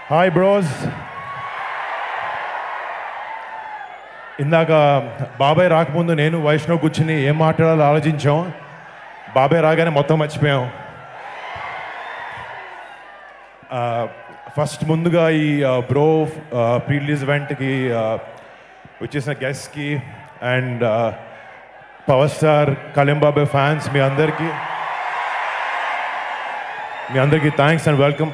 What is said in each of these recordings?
hi bros ఇందాక బాబాయ్ రాకముందు నేను వైష్ణవ్ కూర్చుని ఏం మాట్లాడాలో ఆలోచించాం బాబాయ్ రాగానే మొత్తం మర్చిపోయాం ఫస్ట్ ముందుగా ఈ బ్రో ప్రీ రిలీజ్ ఈవెంట్కి వచ్చేసిన గెస్ట్కి అండ్ పవర్ స్టార్ కళ్యాణ్ బాబాయ్ ఫ్యాన్స్ మీ అందరికీ మీ అందరికీ థ్యాంక్స్ అండ్ వెల్కమ్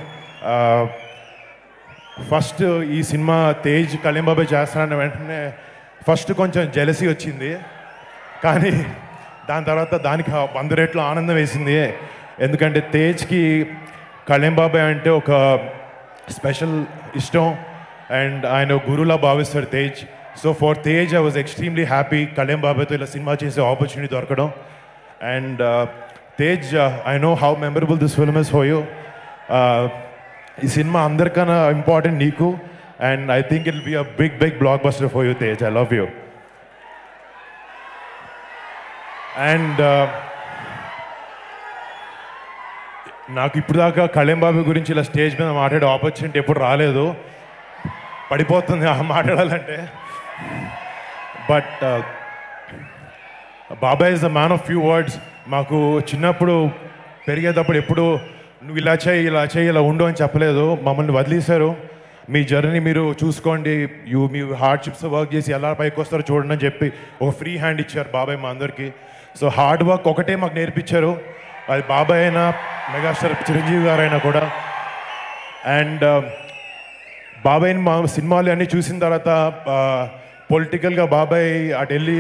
ఫస్ట్ ఈ సినిమా తేజ్ కళ్యాణ్ బాబాయ్ చేస్తానన్న వెంటనే ఫస్ట్ కొంచెం జెలసీ వచ్చింది కానీ దాని తర్వాత దానికి వంద రెట్లు ఆనందం వేసింది ఎందుకంటే తేజ్కి కళ్యాణ్ బాబాయ్ అంటే ఒక స్పెషల్ ఇష్టం అండ్ ఆయన గురువులా భావిస్తాడు Tej so for Tej I was extremely happy Kalyan బాబాయ్తో ఇలా సినిమా చేసే ఆపర్చునిటీ దొరకడం and Tej I know how memorable this film is for you ఈ సినిమా అందరికన్నా ఇంపార్టెంట్ నీకు and I think it be a big big blockbuster for you Tej I love you and నాకు ఇప్పుడు దాకా కళ్యాణ్ బాబు గురించి ఇలా స్టేజ్ మీద మాట్లాడే ఆపర్చునిటీ ఎప్పుడు రాలేదు పడిపోతుంది ఆ మాట్లాడాలంటే బట్ బాబాయ్ is the man of few words మాకు చిన్నప్పుడు పెరిగేటప్పుడు ఎప్పుడు నువ్వు ఇలా చేయి ఇలా చేయి ఇలా ఉండు అని చెప్పలేదు మమ్మల్ని వదిలేశారు మీ జర్నీ మీరు చూసుకోండి యూ మీ హార్డ్షిప్స్ వర్క్ చేసి ఎలా పైకి వస్తారో చూడండి అని చెప్పి ఒక ఫ్రీ హ్యాండ్ ఇచ్చారు బాబాయ్ మా అందరికీ సో హార్డ్ వర్క్ ఒకటే మాకు నేర్పించారు అది బాబాయ్ అయినా మెగాస్టార్ చిరంజీవి గారైనా కూడా అండ్ బాబాయ్ని మా సినిమాలు అన్నీ చూసిన తర్వాత పొలిటికల్గా బాబాయ్ అటు వెళ్ళి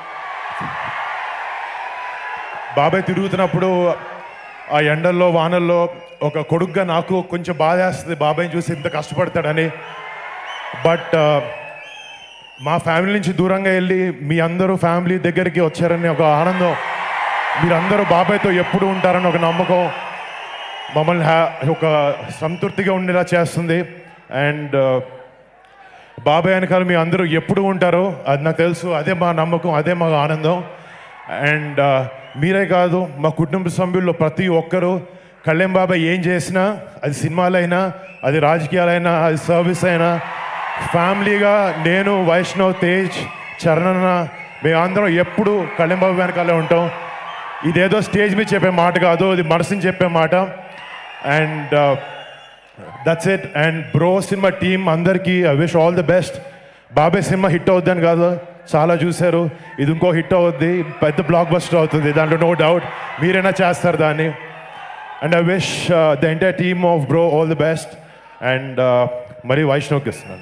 బాబాయ్ తిరుగుతున్నప్పుడు ఆ ఎండల్లో వానల్లో ఒక కొడుకుగా నాకు కొంచెం బాధ వేస్తుంది బాబాయ్ని చూసి ఇంత కష్టపడతాడని బట్ మా ఫ్యామిలీ నుంచి దూరంగా వెళ్ళి మీ అందరూ ఫ్యామిలీ దగ్గరికి వచ్చారని ఒక ఆనందం మీరందరూ బాబాయ్తో ఎప్పుడు ఉంటారని ఒక నమ్మకం మమ్మల్ని హ్యా ఒక సంతృప్తిగా ఉండేలా చేస్తుంది అండ్ బాబాయ్ వెనకాల మీ అందరూ ఎప్పుడు ఉంటారో అది నాకు తెలుసు అదే మా నమ్మకం అదే మా ఆనందం అండ్ మీరే కాదు మా కుటుంబ సభ్యుల్లో ప్రతి ఒక్కరూ కళ్యాణ్ బాబాయ్ ఏం చేసినా అది సినిమాలైనా అది రాజకీయాలైనా అది సర్వీస్ అయినా ఫ్యామిలీగా నేను వైష్ణవ్ తేజ్ చరణన్న మేమందరం ఎప్పుడు కళ్యాణ్ బాబు వెనకాలే ఉంటాం ఇదేదో స్టేజ్ మీద చెప్పే మాట కాదు ఇది మనసుని చెప్పే మాట and that's it and Bro cinema team అందరికీ I wish all the best బాబాయ్ సినిమా హిట్ అవుద్దని కాదు చాలా చూశారు ఇది ఇంకో హిట్ అవుద్ది పెద్ద బ్లాక్ బస్టర్ అవుతుంది దాంట్లో నో డౌట్ మీరైనా చేస్తారు దాన్ని and I wish the entire team of Bro all the best and మరి వైష్ణవ్కి ఇస్తున్నాను